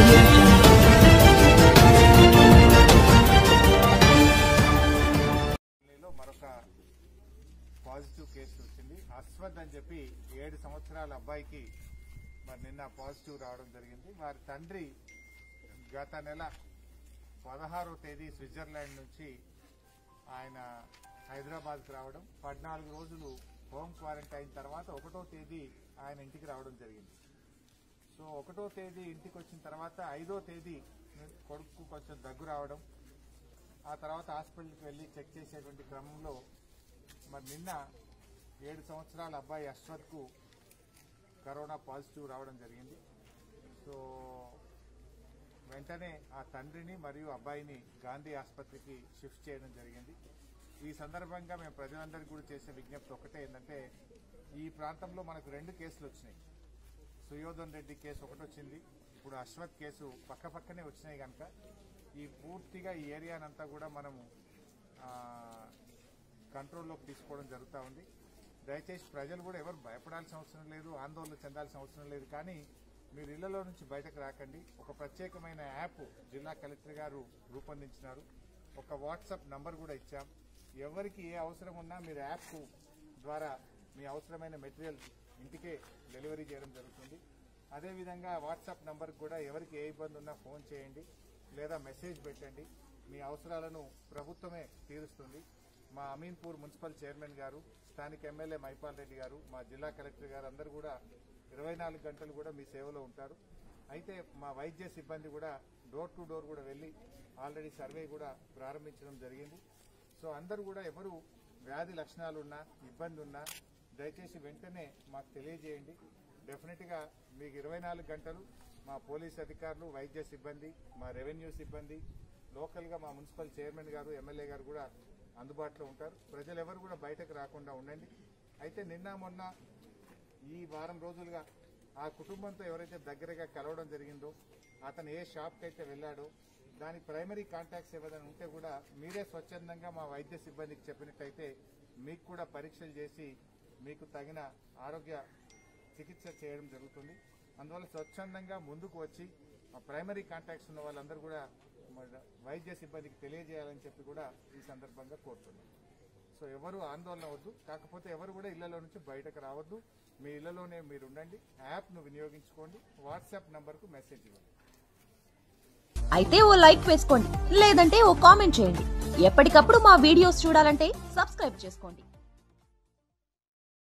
audio jungle. ఢిల్లీలో మరొక positive case వచ్చింది అశ్వత్ అని చెప్పి ఏడు సంవత్సరాల అబ్బాయికి మరి నిన్న పాజిటివ్ రావడం జరిగింది వారి తండ్రి గత నెల పదహారో తేదీ స్విట్జర్లాండ్ నుంచి ఆయన హైదరాబాద్కి రావడం పద్నాలుగు రోజులు హోమ్ క్వారంటైన్ తర్వాత ఒకటో తేదీ ఆయన ఇంటికి రావడం జరిగింది సో ఒకటో తేదీ ఇంటికి వచ్చిన తర్వాత ఐదో తేదీ కొడుకు కొంచెం దగ్గు రావడం ఆ తర్వాత హాస్పిటల్కి వెళ్ళి చెక్ చేసేటువంటి క్రమంలో మరి నిన్న ఏడు సంవత్సరాల అబ్బాయి అశ్వత్కు కరోనా పాజిటివ్ రావడం జరిగింది సో వెంటనే ఆ తండ్రిని మరియు అబ్బాయిని గాంధీ ఆసుపత్రికి షిఫ్ట్ చేయడం జరిగింది ఈ సందర్భంగా మేము ప్రజలందరికీ కూడా చేసే విజ్ఞప్తి ఒకటే ఏంటంటే ఈ ప్రాంతంలో మనకు రెండు కేసులు వచ్చినాయి సుయోధన్ రెడ్డి కేసు ఒకటి వచ్చింది ఇప్పుడు అశ్వత్ కేసు పక్క పక్కనే వచ్చినాయి కనుక ఈ పూర్తిగా ఈ ఏరియానంతా కూడా మనము ఆ, కంట్రోల్లోకి తీసుకోవడం జరుగుతూ ఉంది దయచేసి ప్రజలు కూడా ఎవరు భయపడాల్సిన అవసరం లేదు ఆందోళన చెందాల్సిన అవసరం లేదు కానీ మీరు ఇళ్లలో నుంచి బయటకు రాకండి ఒక ప్రత్యేకమైన యాప్ జిల్లా కలెక్టర్ గారు రూపొందించినారు ఒక వాట్సాప్ నంబర్ కూడా ఇచ్చాం ఎవరికి ఏ అవసరం ఉన్నా మీరు యాప్ ద్వారా మీ అవసరమైన మెటీరియల్ ఇంటికే డెలివరీ చేయడం జరుగుతుంది అదేవిధంగా వాట్సాప్ నంబర్ కూడా ఎవరికి ఏ ఇబ్బంది ఉన్నా ఫోన్ చేయండి లేదా మెసేజ్ పెట్టండి మీ అవసరాలను ప్రభుత్వమే తీరుస్తుంది మా అమీన్పూర్ మున్సిపల్ చైర్మన్ గారు స్థానిక ఎమ్మెల్యే మైపాల్ రెడ్డి గారు మా జిల్లా కలెక్టర్ గారు అందరూ కూడా ఇరవై నాలుగు గంటలు కూడా మీ సేవలో ఉంటారు అయితే మా వైద్య సిబ్బంది కూడా డోర్ టు డోర్ కూడా వెళ్ళి ఆల్రెడీ సర్వే కూడా ప్రారంభించడం జరిగింది సో అందరూ కూడా ఎవరు వ్యాధి లక్షణాలు ఉన్నా ఇబ్బంది ఉన్నా దయచేసి వెంటనే మాకు తెలియజేయండి డెఫినెట్గా మీకు ఇరవై నాలుగు గంటలు మా పోలీస్ అధికారులు వైద్య సిబ్బంది మా రెవెన్యూ సిబ్బంది లోకల్గా మా మున్సిపల్ చైర్మన్ గారు ఎమ్మెల్యే గారు కూడా అందుబాటులో ఉంటారు ప్రజలు ఎవరు కూడా బయటకు రాకుండా ఉండండి అయితే నిన్న మొన్న ఈ వారం రోజులుగా ఆ కుటుంబంతో ఎవరైతే దగ్గరగా కలవడం జరిగిందో అతను ఏ షాప్కి అయితే వెళ్ళాడో దాని ప్రైమరీ కాంటాక్ట్స్ ఏదైనా ఉంటే కూడా మీరే స్వచ్ఛందంగా మా వైద్య సిబ్బందికి చెప్పినట్టయితే మీకు కూడా పరీక్షలు చేసి మీకు తగిన ఆరోగ్య చికిత్స చేయడం జరుగుతుంది అందువల్ల స్వచ్ఛందంగా ముందుకు వచ్చి ఆ ప్రైమరీ కాంటాక్ట్స్ ఉన్న వాళ్ళందరూ కూడా మన వైద్య సిబ్బందికి తెలియజేయాలని చెప్పి కూడా ఈ సందర్భంగా కోరుతున్నాను సో ఎవరు ఆందోళన వద్దు కాకపోతే ఎవరు కూడా ఇళ్లలో నుంచి బయటకు రావద్దు మీ ఇళ్లలోనే మీరు ఉండండి యాప్ను వినియోగించుకోండి వాట్సాప్ నంబర్కు మెసేజ్ ఇవ్వండి అయితే ఓ లైక్ వేసుకోండి లేదంటే ఓ కామెంట్ చేయండి ఎప్పటికప్పుడు మా వీడియోస్ చూడాలంటే సబ్స్క్రైబ్ చేసుకోండి